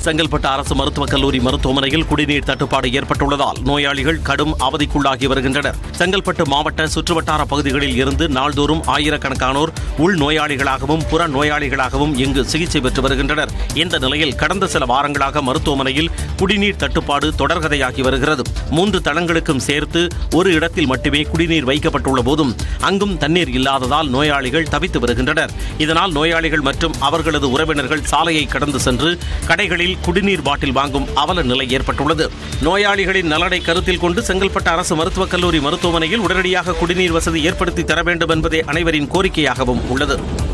செங்கல்பட்டு அரசு மருத்துவக் கல்லூரி மருத்துவமனையில் குடிநீர் தட்டுப்பாடு ஏற்பட்டுள்ளதால் நோயாளிகள் கடும் அவதிக்குள்ளாகி வருகின்றனர் செங்கல்பட்டு மாவட்ட சுற்றுவட்டார பகுதிகளில் இருந்து நாள்தோறும் ஆயிரக்கணக்கானோர் உள் நோயாளிகளாகவும் புற நோயாளிகளாகவும் இங்கு சிகிச்சை பெற்று வருகின்றனர் இந்த நிலையில் கடந்த சில வாரங்களாக மருத்துவமனையில் குடிநீர் தட்டுப்பாடு தொடர்கதையாகி வருகிறது மூன்று தளங்களுக்கும் சேர்த்து ஒரு இடத்தில் மட்டுமே குடிநீர் வைக்கப்பட்டுள்ள போதும் அங்கும் தண்ணீர் இல்லாததால் நோயாளிகள் தவித்து வருகின்றனர் இதனால் நோயாளிகள் மற்றும் அவர்களது உறவினர்கள் சாலையை கடந்து சென்று கடைகளில் குடிநீர் பாட்டில் வாங்கும் அவல நிலை ஏற்பட்டுள்ளது நோயாளிகளின் நலனை கருத்தில் கொண்டு செங்கல்பட்டு அரசு மருத்துவக் கல்லூரி மருத்துவமனையில் உடனடியாக குடிநீர் வசதி ஏற்படுத்தி தர வேண்டும் என்பதே அனைவரின் கோரிக்கையாகவும் உள்ளது